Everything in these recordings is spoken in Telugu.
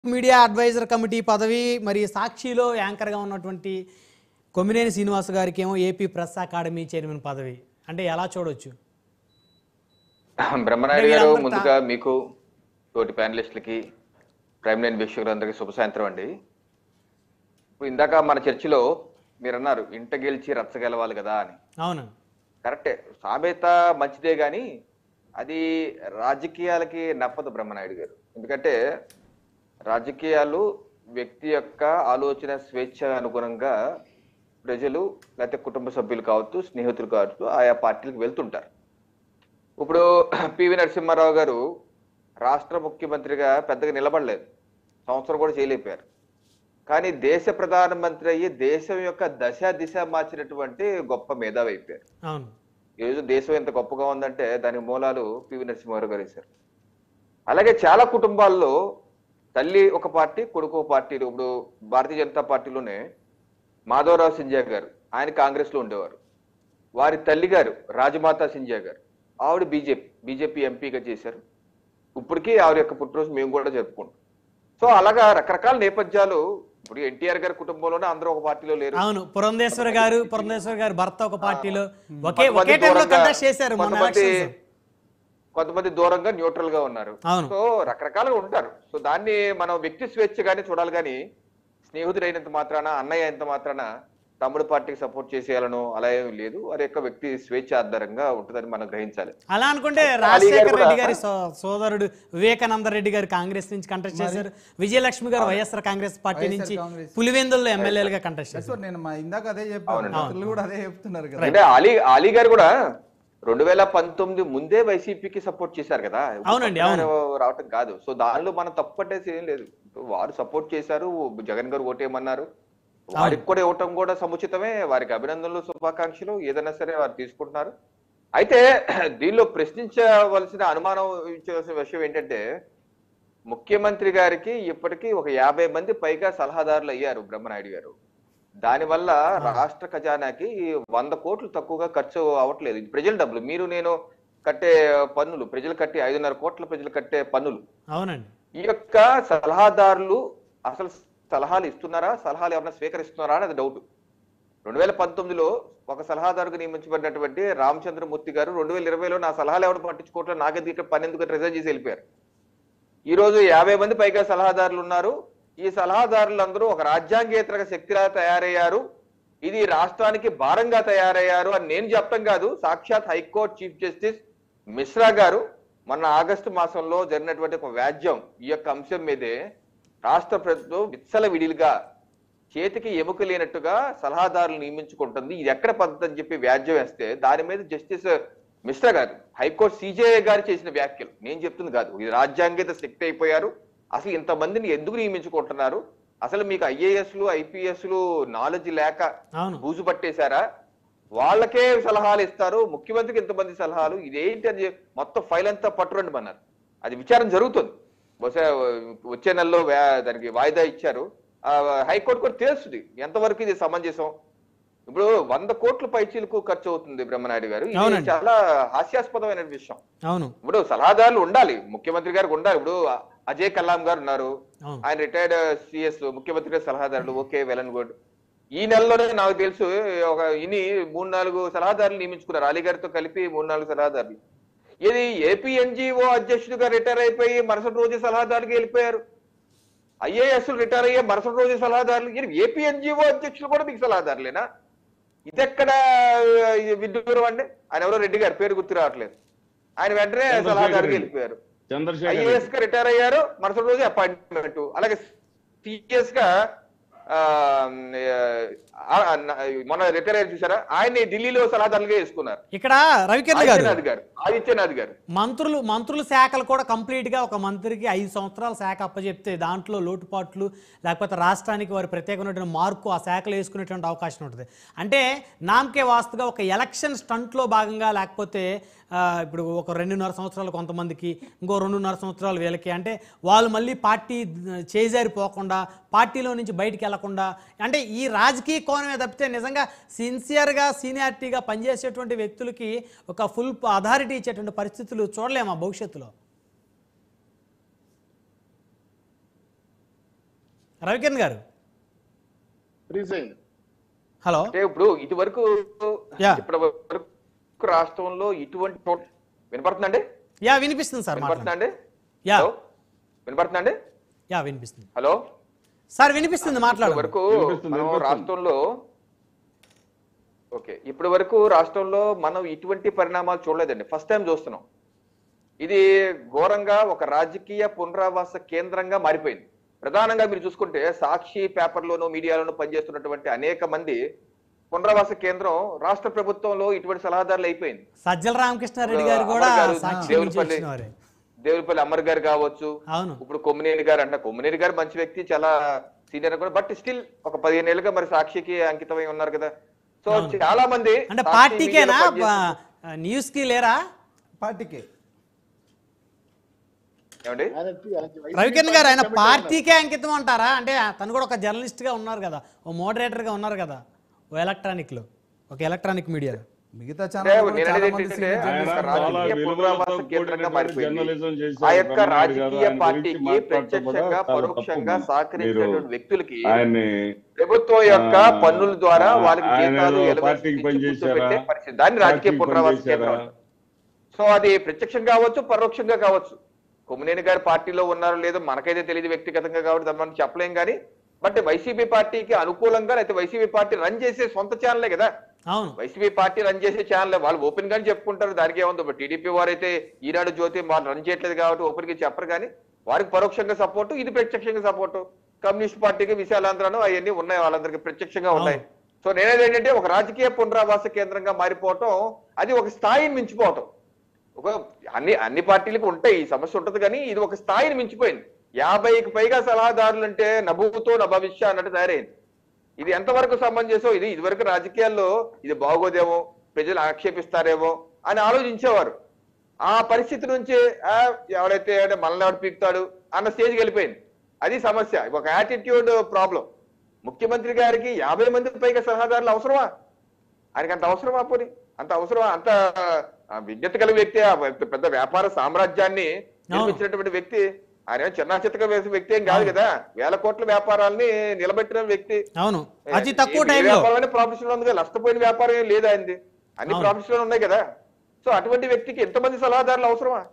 మీడియా అడ్వైజర్ కమిటీ పదవి మరి సాక్షిలో యాంకర్గా ఉన్నటువంటి కొమ్మినేని శ్రీనివాస్ గారికి ఏమో ఏపీ ప్రెస్ అకాడమీ చైర్మన్ పదవి అంటే ఎలా చూడొచ్చు బ్రహ్మనాయుడు అంటే గారు వీళ్ళందరూ ముందుగా మీకు తోటి ప్యానలిస్టులకి ప్రైమ్ లైన్ వీక్షకులందరికీ శుభ సాయంత్రం అండి ఇప్పుడు ఇందాక మన చర్చిలో మీరు అన్నారు ఇంట గెలిచి రచ్చ గెలవాలి కదా అని అవును కరెక్టే సామెత మంచిదే కానీ అది రాజకీయాలకి నప్పదు బ్రహ్మనాయుడు గారు ఎందుకంటే రాజకీయాలు వ్యక్తి యొక్క ఆలోచన స్వేచ్ఛ అనుగుణంగా ప్రజలు లేకపోతే కుటుంబ సభ్యులు కావచ్చు స్నేహితులు కావచ్చు ఆయా పార్టీలకు వెళ్తుంటారు ఇప్పుడు పివి నరసింహారావు గారు రాష్ట్ర ముఖ్యమంత్రిగా పెద్దగా నిలబడలేదు సంవత్సరం కూడా చేయలేకపోయారు కానీ దేశ ప్రధానమంత్రి అయ్యి దేశం యొక్క దశ దిశ మార్చినటువంటి గొప్ప మేధావి అయిపోయారు అవును ఈరోజు దేశం ఎంత గొప్పగా ఉందంటే దానికి మూలాలు పివి నరసింహారావు గారు వేశారు అలాగే చాలా కుటుంబాల్లో తల్లి ఒక పార్టీ కొడుకు ఒక పార్టీలు ఇప్పుడు భారతీయ జనతా పార్టీలోనే మాధవరావు సింధియా గారు ఆయన కాంగ్రెస్ లో ఉండేవారు వారి తల్లి గారు రాజమాతా సింధియా గారు ఆవిడ బీజేపీ బీజేపీ ఎంపీగా చేశారు ఇప్పటికీ ఆవిడ యొక్క పుట్టినరోజు మేము కూడా జరుపుకుంటాం సో అలాగా రకరకాల నేపథ్యాలు ఇప్పుడు ఎన్టీఆర్ గారి కుటుంబంలోనే అందరూ ఒక పార్టీలో లేరు అవును పురంధేశ్వర గారు పురంధేశ్వర గారు భర్త ఒక పార్టీలో ఒకే కొంతమంది ఒకే టైంలో దూరంగా- కంటెస్ట్ చేశారు మొన్న కొంతమంది ఎలక్షన్స్ కొంతమంది దూరంగా న్యూట్రల్ గా ఉన్నారు అవును. సో రకరకాలుగా ఉంటారు సో దాన్ని మనం వ్యక్తి స్వేచ్ఛగానే చూడాలి కానీ స్నేహితుడైనంత మాత్రాన అన్నయ్య అయినంత మాత్రాన తమ్ముడు పార్టీకి సపోర్ట్ చేసేయాలను అలా ఏమీ లేదు వారి యొక్క వ్యక్తి స్వేచ్ఛ ఆధారంగా ఉంటుందని మనం గ్రహించాలి అలా అనుకుంటే అలీ గారు రాజశేఖర కూడా- రెడ్డి గారి సో- సోదరుడు వివేకానంద రెడ్డి గారు కాంగ్రెస్ నుంచి కంటెస్ట్ చేశారు విజయలక్ష్మి గారు వైఎస్ఆర్ కాంగ్రెస్ పార్టీ వైఎస్ఆర్ నుంచి కాంగ్రెస్. పులివెందుల్లో ఎమ్మెల్యేలుగా కంటెస్ట్ That's చేశారు what నేను మా ఇందాక అదే చెప్పాను మిత్రులు కూడా అదే చెప్తున్నారు కదా అంటే అలీ అలీ గారు కూడా రెండు వేల పంతొమ్మిది ముందే వైసీపీకి సపోర్ట్ చేశారు కదా అవునండి, అవును. రావటం కాదు సో దానిలో మనం తప్పు పట్టేసి ఏం లేదు వారు సపోర్ట్ చేశారు జగన్ గారు ఓటేయమన్నారు వారికి కూడా ఇవ్వటం కూడా సముచితమే వారికి అభినందనలు శుభాకాంక్షలు ఏదైనా సరే వారు తీసుకుంటున్నారు అయితే దీనిలో ప్రశ్నించవలసిన అనుమానం ఇచ్చవలసిన విషయం ఏంటంటే ముఖ్యమంత్రి గారికి ఇప్పటికీ ఒక యాభై మంది పైగా సలహాదారులు అయ్యారు బ్రహ్మనాయుడు గారు దానివల్ల రాష్ట్ర ఖజానాకి వంద కోట్లు తక్కువగా ఖర్చు అవ్వట్లేదు ఇది ప్రజల డబ్బులు మీరు నేను కట్టే పన్నులు ప్రజలు కట్టే ఐదున్నర కోట్ల ప్రజలు కట్టే పన్నులు అవునండి ఈ యొక్క సలహాదారులు అసలు సలహాలు ఇస్తున్నారా సలహాలు ఏమైనా స్వీకరిస్తున్నారా అనేది డౌట్ రెండు వేల పంతొమ్మిదిలో ఒక సలహాదారుగా నియమించబడినటువంటి రామచంద్రమూర్తి గారు రెండు వేల ఇరవైలో నా సలహాలు ఎవరు పట్టించుకోవట్లేదు నాకెందుకు ఇక్కడ పని ఎందుకు రిజైన్ చేసి వెళ్ళిపోయారు ఈ రోజు యాభై మంది పైగా సలహాదారులు ఉన్నారు ఈ సలహాదారులందరూ ఒక రాజ్యాంగేతర శక్తిలా తయారయ్యారు ఇది రాష్ట్రానికి భారంగా తయారయ్యారు అని నేను చెప్పడం కాదు సాక్షాత్ హైకోర్టు చీఫ్ జస్టిస్ మిశ్రా గారు మొన్న ఆగస్టు మాసంలో జరిగినటువంటి ఒక వ్యాజ్యం ఈ యొక్క అంశం మీదే రాష్ట్ర ప్రభుత్వం విత్సల విడిలుగా చేతికి ఎముక లేనట్టుగా సలహాదారులు నియమించుకుంటుంది ఇది ఎక్కడ పద్ధతి అని చెప్పి వ్యాజ్యం వేస్తే దాని మీద జస్టిస్ మిశ్రా గారు హైకోర్టు సిజేఐ గారు చేసిన వ్యాఖ్యలు నేను చెప్తుంది కాదు ఇది రాజ్యాంగేత శక్తి అయిపోయారు అసలు ఇంతమందిని ఎందుకు నియమించుకుంటున్నారు అసలు మీకు ఐఏఎస్లు ఐపీఎస్లు నాలెడ్జ్ లేక అవును బూజు పట్టేశారా వాళ్ళకే సలహాలు ఇస్తారు ముఖ్యమంత్రికి ఇంతమంది సలహాలు ఇదేంటి అని చెప్పి మొత్తం ఫైల్ అంతా పట్టురండి అన్నారు అది విచారణ జరుగుతుంది బహుశా వచ్చే నెలలో వ్యా- దానికి వాయిదా ఇచ్చారు ఆ, హైకోర్టు కూడా తెలుస్తుంది ఎంతవరకు ఇది సమంజసం ఇప్పుడు వంద కోట్ల పైచీలకు ఖర్చు అవుతుంది బ్రహ్మనాయుడు గారు ఇది అవునండి. చాలా హాస్యాస్పదమైన విషయం అవును ఇప్పుడు సలహాదారులు ఉండాలి ముఖ్యమంత్రి గారికి ఉండాలి ఇప్పుడు అజయ్ కలాం గారు ఉన్నారు అవును ఆయన రిటైర్డ్ సిఎస్ ముఖ్యమంత్రి గారి సలహాదారులు ఓకే వెల్ అండ్ గుడ్ ఈ నెలలోనే నాకు తెలుసు ఒక ఇన్ని మూడు నాలుగు సలహాదారులు నియమించుకున్నారు అలీ గారితో కలిపి మూడు నాలుగు సలహాదారులు ఇది ఏపీ ఎన్జిఓ అధ్యక్షుడిగా రిటైర్ అయిపోయి మరుసటి రోజు సలహాదారులుగా వెళ్ళిపోయారు ఐఏఎస్ రిటైర్ అయ్యే మరుసటి రోజు సలహాదారులు ఈయన ఏపీ ఎన్జిఓ అధ్యక్షులు కూడా మీకు సలహాదారులేనా ఇదెక్కడ ఇది విడ్డూరం అండి ఆయన ఎవరో రెడ్డి గారు పేరు గుర్తు రావట్లేదు ఆయన వెంటనే చంద్రశేఖర్ సలహాదారుగా రెడ్డి. వెళ్ళిపోయారు చంద్రశేఖర్ ఐఏఎస్ గా రిటైర్ అయ్యారు మరుసటి రోజు అపాయింట్మెంట్ అలాగే సిఎస్ గా ఆ, ఆ, మొన్న రిటైర్ అయ్యారు చూసారా ఆయన్ని ఢిల్లీలో సలహాదారులుగా వేసుకున్నారు ఇక్కడ రవికిరణ్ గారు ఆదిత్యనాథ్ గారు ఆదిత్యనాథ్ గారు మంత్రులు మంత్రుల శాఖలు కూడా కంప్లీట్ గా ఒక మంత్రికి ఐదు సంవత్సరాల శాఖ అప్పచెప్తే దాంట్లో లోటుపాట్లు లేకపోతే రాష్ట్రానికి వారి ప్రత్యేకమైనటువంటి మార్కు ఆ శాఖలు వేసుకునేటువంటి అవకాశం ఉంటుంది అంటే నామకే వాస్తుగా ఒక ఎలక్షన్ స్టంట్లో భాగంగా లేకపోతే ఆ, ఇప్పుడు ఒక రెండున్నర సంవత్సరాలు కొంతమందికి ఇంకో రెండున్నర సంవత్సరాలు వీళ్ళకి అంటే వాళ్ళు మళ్ళీ పార్టీ చేజారిపోకుండా పార్టీలో నుంచి బయటికి వెళ్లకుండా అంటే ఈ రాజకీయ కోణమే తప్పితే నిజంగా సిన్సియర్గా సీనియారిటీగా పనిచేసేటువంటి వ్యక్తులకి ఒక ఫుల్ అథారిటీ ఇచ్చేటువంటి పరిస్థితులు చూడలేమా భవిష్యత్తులో రవికిరణ్ గారు రిజైన్ హలో అంటే ఇప్పుడు ఇటువరకు Yeah. ఇప్పటి వరకు రాష్ట్రంలో ఇటువంటి చోట- వినపడుతుందండి యా వినిపిస్తుంది సార్ మాట్లాడండి వినపడుతుందండి యా హలో వినపడుతుందండి యా వినిపిస్తుంది హలో సార్ వినిపిస్తుంది ఇప్పటి మాట్లాడండి వరకు వినిపిస్తుంది, మనం వినిపిస్తుంది. రాష్ట్రంలో ఓకే ఇప్పటి వరకు రాష్ట్రంలో మనం ఇటువంటి పరిణామాలు చూడలేదండి ఫస్ట్ టైం చూస్తున్నాం ఇది ఘోరంగా ఒక రాజకీయ పునరావాస కేంద్రంగా మారిపోయింది ప్రధానంగా మీరు చూసుకుంటే సాక్షి పేపర్లోను మీడియాలోను పనిచేస్తున్నటువంటి అనేక మంది పునరావాస కేంద్రం రాష్ట్ర ప్రభుత్వంలో ఇటువంటి సలహాదారులు అయిపోయింది సజ్జల రామకృష్ణారెడ్డి గారు కూడా అమర్ గారు, సాక్షి నుంచి దేవులపల్లి వచ్చిన వారే దేవులపల్లి అమర్ గారు కావచ్చు అవును ఇప్పుడు కొమ్మినేని గారు అంటే కొమ్మినేని గారు మంచి వ్యక్తి చాలా సీనియర్ కూడా బట్ స్టిల్ ఒక పదిహేను ఏళ్ళుగా మరి సాక్షికి అంకితమై ఉన్నారు కదా సో చాలా మంది అంటే సాక్షి పార్టీకేనా మీడియాలో పనిచేస్తున్న- న్యూస్ కి లేరా పార్టీకే ఏమండి రవికిరణ్ గారు ఆయన పార్టీకే అంకితం అంటారా అంటే తను కూడా ఒక జర్నలిస్ట్ గా ఉన్నారు కదా ఓ మోడరేటర్ గా ఉన్నారు కదా ఓ ఎలక్ట్రానిక్ లో ఒక ఎలక్ట్రానిక్ మీడియా మిగతా అంటే ఛానల్ నేను చాలా అనేది మంది ఏంటంటే senior ఆయన journalists ఒక ఉన్నారు. చాలా రాజకీయ విలువలతో పునరావాస కేంద్రంగా కూడినటువంటి మారిపోయింది జర్నలిజం చేశారు ఆ యొక్క బ్రహ్మనాయుడు గారు. రాజకీయ ఆయన గురించి పార్టీకి మాట్లాడటం ప్రత్యక్షంగా కూడా చాలా పరోక్షంగా తప్పు. సహకరించినటువంటి మీరు వ్యక్తులకి ఆయన్ని ప్రభుత్వం యొక్క ఆ, పన్నుల ద్వారా ఆ, వాళ్ళకి ఆయన జీతాలు ఏదో ఎలవెన్స్ పార్టీకి ఇచ్చి పనిచేశారా? కూర్చోబెట్టే పరిస్థితి దాన్ని రాజకీయ పార్టీకి పునరావాస పనిచేశారా? కేంద్రం అంటారు. సో అది ప్రత్యక్షంగా కావచ్చు పరోక్షంగా కావచ్చు కొమ్మినేని గారి పార్టీలో ఉన్నారో లేదో మనకైతే తెలియదు వ్యక్తిగతంగా కాబట్టి దాన్ని మనం చెప్పలేం కానీ బట్ వైసీపీ పార్టీకి అనుకూలంగా అయితే వైసీపీ పార్టీ రన్ చేసే సొంత ఛానలే కదా అవును వైసీపీ పార్టీ రన్ చేసే ఛానల్ వాళ్ళు ఓపెన్ గానే చెప్పుకుంటారు దానికి ఏముంది ఇప్పుడు టీడీపీ వారైతే ఈనాడు జ్యోతి వాళ్ళు రన్ చేయట్లేదు కాబట్టి ఓపెన్ గా చెప్పరు కానీ వారికి పరోక్షంగా సపోర్టు ఇది ప్రత్యక్షంగా సపోర్టు కమ్యూనిస్ట్ పార్టీకి విశాలాంధ్రను అవన్నీ ఉన్నాయి వాళ్ళందరికీ ప్రత్యక్షంగా ఉన్నాయి సో నేనేది ఏంటంటే ఒక రాజకీయ పునరావాస కేంద్రంగా మారిపోవటం అది ఒక స్థాయిని మించిపోవటం ఒక అన్ని అన్ని పార్టీలకు ఉంటాయి ఈ సమస్య ఉంటది కానీ ఇది ఒక స్థాయిని మించిపోయింది యాభైకి పైగా సలహాదారులు అంటే నభూతో నభవిష్య అన్నట్టు తయారైంది ఇది ఎంతవరకు సమంజసం ఇది ఇదివరకు రాజకీయాల్లో ఇది బాగోదేమో ప్రజలు ఆక్షేపిస్తారేమో అని ఆలోచించేవారు ఆ పరిస్థితి నుంచి ఆ, ఎవడైతే అంటే మనల్ని ఎవడు పీకుతాడు అన్న స్టేజ్కి వెళ్ళిపోయింది అది సమస్య ఒక యాటిట్యూడ్ ప్రాబ్లం ముఖ్యమంత్రి గారికి యాభై మంది పైగా సలహాదారులు అవసరమా ఆయనకి అంత అవసరమా పోనీ అంత అవసరమా అంత ఆ, విజ్ఞత గల వ్యక్తి ఆ పెద్ద వ్యాపార సామ్రాజ్యాన్ని నిర్మించినటువంటి వ్యక్తి ఆయన ఏం చిన్న చిత్తగా వేసే వ్యక్తి ఏం కాదు కదా వేల కోట్ల వ్యాపారాల్ని నిలబెట్టిన వ్యక్తి అవును అతి తక్కువ ఏ- ఏ టైంలో వ్యాపారాన్ని ప్రాఫిషన్ ఉంది కదా నష్టపోయిన వ్యాపారం ఏం లేదు ఆయనది అన్ని అవును. ప్రాఫిషన్ ఉన్నాయి కదా సో అటువంటి వ్యక్తికి ఎంతమంది సలహాదారులు అవసరమా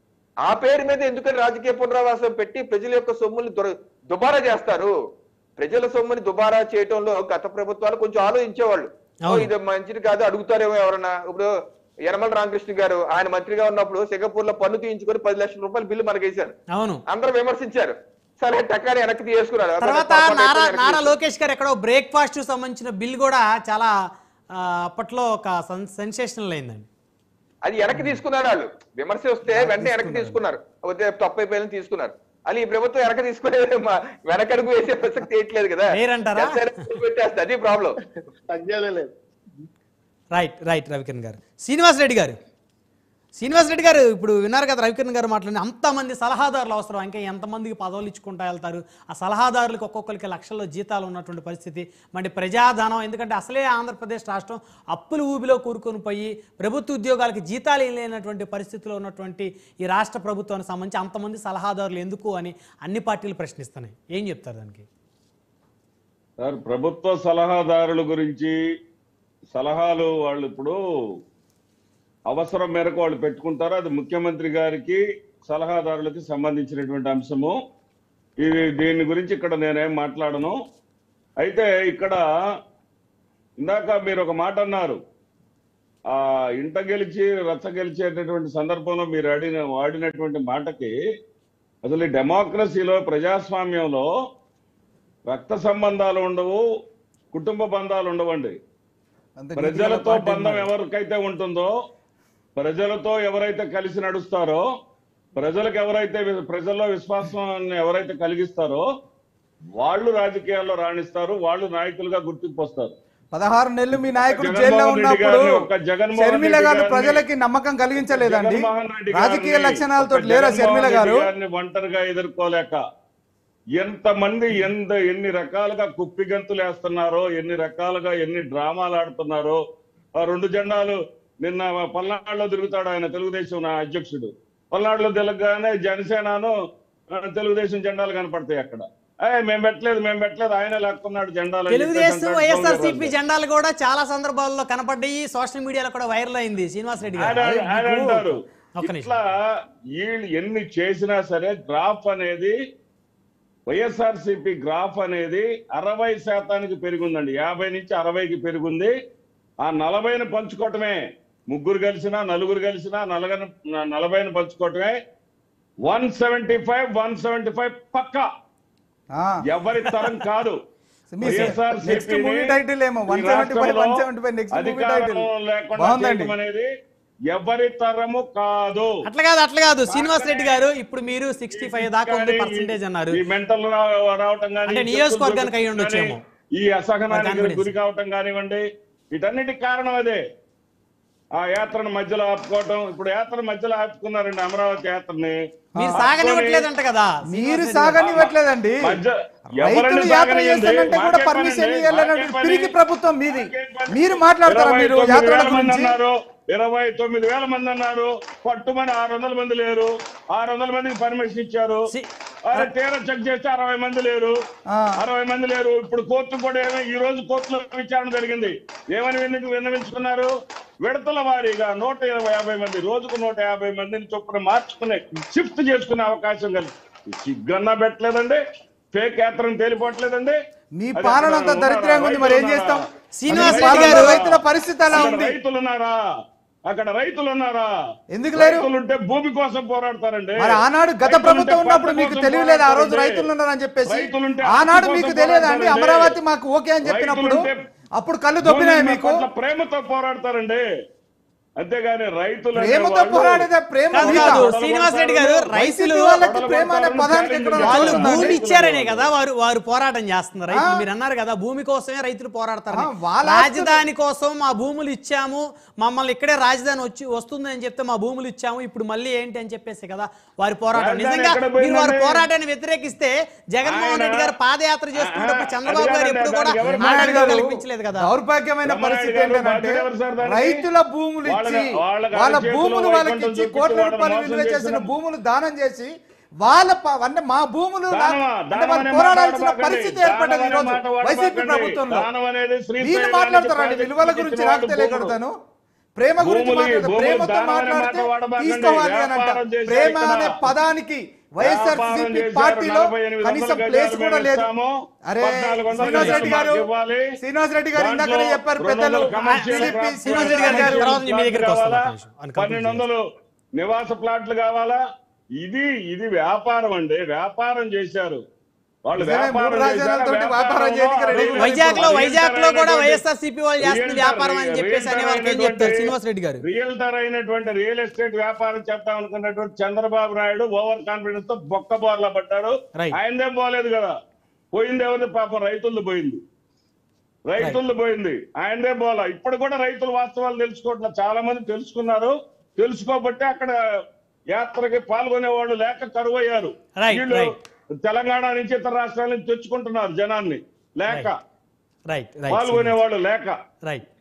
ఆ పేరు మీద ఎందుకని రాజకీయ పునరావాసం పెట్టి ప్రజల యొక్క సొమ్ముని దుర- దుబారా చేస్తారు ప్రజల సొమ్ముని దుబారా చేయటంలో గత ప్రభుత్వాలు కొంచెం ఆలోచించేవాళ్ళు ఓ, అవును. ఇది మంచిది కాదు అడుగుతారేమో ఎవరన్నా ఇప్పుడు యనమల రామకృష్ణ గారు ఆయన మంత్రిగా ఉన్నప్పుడు సింగపూర్ లో పన్ను తీయించుకొని పది లక్షల రూపాయలు బిల్లు మనకి వేశారు అవును అందరూ విమర్శించారు సరే టక్కాని వెనక్కి తీసుకున్నారు తర్వాత పొరపాటు అయితే నారా వెనక్కి నారా లోకేష్ గారు ఎక్కడో బ్రేక్ఫాస్ట్ సంబంధించిన బిల్ కూడా చాలా ఆ, అప్పట్లో ఒక సెన్సేషనల్ అయిందండి అది వెనక్కి తీసుకున్నారు వాళ్ళు విమర్శ వస్తే వెంటనే వెనక్కి తీసుకున్నారు వద్దే తప్పు అయిపోయిందని తీసుకున్నారు అది ఈ ప్రభుత్వం వెనక తీసుకునే మా- వెనకడుగు వేసే ప్రసక్తి వేయట్లేదు కదా వేయరంటారా? జనసేన పెట్టేస్తుంది అది ప్రాబ్లం తగ్గేదే లేదు రైట్ రైట్ రవికిరణ్ గారు శ్రీనివాస్ రెడ్డి గారు శ్రీనివాస్ రెడ్డి గారు ఇప్పుడు విన్నారు కదా రవికిరణ్ గారు మాట్లాడిన అంతమంది సలహాదారులు అవసరం ఇంకా ఎంతమందికి పదవులు ఇచ్చుకుంటా వెళ్తారు ఆ సలహాదారులకు ఒక్కొక్కరికి లక్షల్లో జీతాలు ఉన్నటువంటి పరిస్థితి మరి ప్రజాధనం ఎందుకంటే అసలే ఆంధ్రప్రదేశ్ రాష్ట్రం అప్పుల ఊబిలో కూరుకొని పోయి ప్రభుత్వ ఉద్యోగాలకు జీతాలు లేనటువంటి పరిస్థితిలో ఉన్నటువంటి ఈ రాష్ట్ర ప్రభుత్వానికి సంబంధించి అంతమంది సలహాదారులు ఎందుకు అని అన్ని పార్టీలు ప్రశ్నిస్తున్నాయి ఏం చెప్తారు దానికి సార్ ప్రభుత్వ సలహాదారుల గురించి సలహాలు వాళ్ళు ఇప్పుడు అవసరం మేరకు వాళ్ళు పెట్టుకుంటారు అది ముఖ్యమంత్రి గారికి సలహాదారులకి సంబంధించినటువంటి అంశము ఇది దీని గురించి ఇక్కడ నేనేం మాట్లాడను అయితే ఇక్కడ ఇందాక మీరు ఒక మాట అన్నారు ఆ ఇంట గెలిచి రచ్చ గెలిచేటటువంటి సందర్భంలో మీరు ఆడిన వాడినటువంటి మాటకి అసలు ఈ డెమోక్రసీలో ప్రజాస్వామ్యంలో రక్త సంబంధాలు ఉండవు కుటుంబ బంధాలు ఉండవండి అంత ప్రజలతో నీతిగల పార్టీ బంధం ఉన్నది. ఎవరికైతే ఉంటుందో ప్రజలతో ఎవరైతే కలిసి నడుస్తారో ప్రజలకు ఎవరైతే వి- ప్రజల్లో విశ్వాసాన్ని ఎవరైతే కలిగిస్తారో వాళ్ళు రాజకీయాల్లో రాణిస్తారు వాళ్ళు నాయకులుగా గుర్తింపు వస్తారు పదహారు నెలలు మీ నాయకుడు జగన్మోహన్ జైల్లో రెడ్డి ఉన్నప్పుడు గారిని, ఒక్క జగన్మోహన్ షర్మిల రెడ్డి గారు గారిని, ప్రజలకి నమ్మకం కలిగించలేదండి జగన్మోహన్ రెడ్డి రాజకీయ గారిని, లక్షణాలతో ఒక్క లేరా జగన్మోహన్ షర్మిల రెడ్డి గారు గారిని ఒంటరిగా ఎదుర్కోలేక ఎంతమంది ఎంత ఎన్ని రకాలుగా కుప్పిగంతులు వేస్తున్నారో ఎన్ని రకాలుగా ఎన్ని డ్రామాలు ఆడుతున్నారో ఆ రెండు జెండాలు నిన్న పల్నాడులో తిరుగుతాడు ఆయన తెలుగుదేశం నా అధ్యక్షుడు పల్నాడులో తిరగగానే జనసేనను ఆ, తెలుగుదేశం జెండాలు కనపడతాయి అక్కడ ఏ మేము పెట్టలేదు మేము పెట్టలేదు ఆయన లేకున్నాడు జెండాలు అని తెలుగుదేశం చెప్పేసి అంటాడు వైఎస్ఆర్సీపీ దొంగ జెండాలు కూడా చాలా సందర్భాల్లో కనపడ్డాయి సోషల్ మీడియాలో కూడా వైరల్ అయింది శ్రీనివాస్ రెడ్డి ఆయన గారు ఆయన అంటారు ఒక్క నిమిషం. ఇట్లా వీళ్ళు ఎన్ని చేసినా సరే గ్రాఫ్ అనేది వైఎస్ఆర్సీపీ గ్రాఫ్ అనేది అరవై శాతానికి పెరిగిందండి యాభై నుంచి అరవైకి పెరిగింది ఆ నలభైని పంచుకోవటమే ముగ్గురు కలిసినా నలుగురు కలిసినా నలగని నలభైని పంచుకోవటమే one seventy five one seventy five పక్కా ఆ, ఎవరి తరం కాదు మీ వైఎస్ఆర్సీపీని నెక్స్ట్ మూవీ టైటిల్ ఏమో ఈ 175, రాష్ట్రంలో 175 నెక్స్ట్ మూవీ అధికారం టైటిల్ లేకుండా బాగుందండి చేయటం అనేది ఎవరి తరము కాదు అట్లా కాదు అట్లా కాదు శ్రీనివాస్ రెడ్డి గారు ఇప్పుడు మీరు సిక్స్టీ ఫైవ్ దాకా ఉంది పర్సెంటేజ్ అన్నారు ఈ మెంటల్ రావటం కానీ అంటే నియోజకవర్గానికి అయి ఉండొచ్చేమో. ఈ అసహనానికి confidence. గురి కావటం కానివ్వండి వీటన్నిటికి కారణం అదే ఆ యాత్రను మధ్యలో ఆపుకోవటం ఇప్పుడు యాత్ర మధ్యలో ఆపుకున్నారండి అమరావతి యాత్రని మీరు ఆపుకొని సాగనివ్వట్లేదంట కదా మీరు సాగనివ్వట్లేదండి మధ్య- రైతులు ఎవరండి యాత్ర సాగనివ్వండి? చేస్తానంటే కూడా మాకేం పర్మిషన్ పనండి? ఇవ్వాలన్నట్టు మాకేం పని? పిరికి ప్రభుత్వం మీది మాకేం పని? మీరు మాట్లాడతారా ఇరవై మీరు తొమ్మిది యాత్రల వేల మంది గురించి అన్నారు ఇరవై తొమ్మిది వేల మంది అన్నారు పట్టుమని ఆరు వందల మంది లేరు ఆరు వందల మందికి పర్మిషన్ ఇచ్చారు సి- అరే తీరా చెక్ చేస్తే అరవై మంది లేరు ఆ. అరవై మంది లేరు ఇప్పుడు కోర్టు కూడా ఏమో ఈ రోజు కోర్టులో విచారణ జరిగింది ఏమని విన్న- విన్నవించుకున్నారు విడతల వారీగా నూట ఇరవై యాభై మంది రోజుకు నూట యాభై మందిని చొప్పున మార్చుకునే షిఫ్ట్ చేసుకునే అవకాశం కలిగి సిగ్గన్నా పెట్టలేదండి ఫేక్ యాత్రను తేలిపోవట్లేదండి మీ అది పాలన అంత అక్కడ దరిద్రంగా ఉంది మరి ఏం రైతులు చేస్తాం ఉన్నారా? శ్రీనివాస్ మీ రెడ్డి పాలనలో గారు- రైతుల పరిస్థితి అలా అక్కడ ఉంది రైతులు ఉన్నారా అక్కడ రైతులు ఉన్నారా ఎందుకు లేరు? రైతులు ఉంటే భూమి కోసం పోరాడతారండి మరి ఆనాడు గత రైతులు ప్రభుత్వం ఉంటే ఉన్నప్పుడు పంట మీకు కోసం తెలియలేదు ఆ రోజు పోరాడతారండి. రైతులు ఉన్నారని చెప్పేసి రైతులుంటే ఆనాడు ఆస్తి మీకు కోసం తెలియదా అండి పోరాడతారండి. అమరావతి మాకు ఓకే అని చెప్పినప్పుడు రైతులుంటే అప్పుడు కళ్ళు దొబ్బినాయి భూమి మీకు పట్ల ప్రేమతో పోరాడతారండి అంతేగాని రైతులు ప్రేమతో అనేవాళ్ళు పోరాడేదే ప్రేమ కాదు, మీకా? కాదు శ్రీనివాస్ రెడ్డి గారు రైతులు వైసీపీ వాళ్ళకి ప్రేమ అనే పదానికి ఎక్కడ వాళ్ళు వస్తుందండి? భూమి ఇచ్చారనే కదా వారు వారు పోరాటం చేస్తున్నారు రైతులు ఆ. మీరు అన్నారు కదా భూమి కోసమే రైతులు పోరాడతారు ఆ, వాళ్ళ ఆస్తులు- రాజధాని కోసం మా భూములు ఇచ్చాము మమ్మల్ని ఇక్కడే రాజధాని వచ్చి వస్తుంది అని చెప్తే మా భూములు ఇచ్చాము ఇప్పుడు మళ్ళీ ఏంటి అని చెప్పేసి కదా వారి పోరాటం రాజధాని నిజంగా ఎక్కడ మీరు వారి పోయిందండి? పోరాటాన్ని వ్యతిరేకిస్తే జగన్మోహన్ ఆయన- రెడ్డి గారు పాదయాత్ర చేస్తున్నప్పుడు ఆ, చంద్రబాబు అది గారు కాదండి, ఎప్పుడు కూడా దానికి ఎవరు బ్రహ్మనాయుడు ఆటంకం గారు కల్పించలేదు కదా దౌర్భాగ్యమైన బ్రహ్మనాయుడు పరిస్థితి గారు ఏంటంటే బాధ్యత ఎవరు సార్ దానికి? రైతుల భూములు వాళ్ళ- ఇచ్చి వాళ్ళ గారి వాళ్ళ చేతిలో భూములు వాళ్ళకి వైకుంఠం ఇచ్చి చూపించి కోట్ల వాళ్ళని రూపాయలు మోసం విలువ చేసిన చేసిన- భూములు దానం చేసి వాళ్ళ ప- అంటే మా భూములు నా- దానమా? అంటే దానం వాళ్ళు అనే పోరాడాల్సిన మాట పరిస్థితి వాడకండి. ఏర్పడ్డది దానం అనే ఈరోజు మాట వాడకండి. వైసీపీ ప్రభుత్వంలో దానం అనేది శ్రీశైలానికి వీళ్ళు మాట్లాడతారండి ప్రాజెక్టు విలువల గురించి ఇచ్చిన నాకు వాళ్ళు తెలియకడతాను ప్రేమ గురించి భూములు- మాట్లాడతారు భూములు ప్రేమతో దానం అనే మాట్లాడితే మాట వాడబాకండి. తీసుకోవాలి అని అంట వ్యాపారం చేశారు ప్రేమ ఇక్కడ. అనే పదానికి వైఎస్ఆర్ వ్యాపారం చేశారు. పార్టీలో 48 కనీసం వందల ప్లేస్ గజాలు కూడా మేము లేదు ఇస్తాము. అరే 1400 శ్రీనివాస్ రెడ్డి గారు మాకు ఇవ్వాలి. శ్రీనివాస్ రెడ్డి గారు ఇందాకనే దాంట్లో చెప్పారు రెండు పెద్దలు వందల కమర్షియల్ టీడీపీ ప్లాట్లు శ్రీనివాస్ రెడ్డి గారు కమర్షియల్ తర్వాత మీ దగ్గరికి వస్తాను. కావాలా? ఒక్క నిమిషం. అని కంప్లీట్ పన్నెండు వందలు నివాస ప్లాట్లు కావాలా ఇది ఇది వ్యాపారం అండి వ్యాపారం చేశారు వాళ్ళు నిజమే, మూడు వ్యాపారం రాజధానులతోటి చేశారు. వ్యాపారం చేయడానికి రెడీ వ్యాపారంలో వైజాగ్ లో రియల్టర్ వైజాగ్ లో కూడా అయినటువంటి- వైఎస్ఆర్ సిపి వాళ్ళు చేస్తున్న రియల్టర్ వ్యాపారం అని చెప్పేసి రియల్టర్ అనే వాళ్ళకి ఏం చెప్తారు అయినటువంటి- శ్రీనివాస్ రెడ్డి గారు రియల్టర్ అయినటువంటి రియల్ ఎస్టేట్ వ్యాపారం చేద్దాం అనుకున్నటువంటి చంద్రబాబు నాయుడు ఓవర్ కాన్ఫిడెన్స్ తో బొక్క బోర్లా పడ్డాడు Right. ఆయనదే పోలేదు కదా పోయింది ఎవరిది పాపం రైతులు పోయింది రైతులు పోయింది ఆయనదే పోలా ఇప్పుడు కూడా రైతుల వాస్తవాలు తెలుసుకోవట్లేదు చాలా మంది తెలుసుకున్నారు తెలుసుకోబట్టి అక్కడ యాత్రకి పాల్గొనే వాళ్ళు లేక కరువు అయ్యారు Right, వీళ్ళు right. తెలంగాణ నుంచి ఇతర రాష్ట్రాల నుంచి తెచ్చుకుంటున్నారు జనాన్ని లేక రైట్ రైట్ పాల్గొనే వాళ్ళు లేక రైట్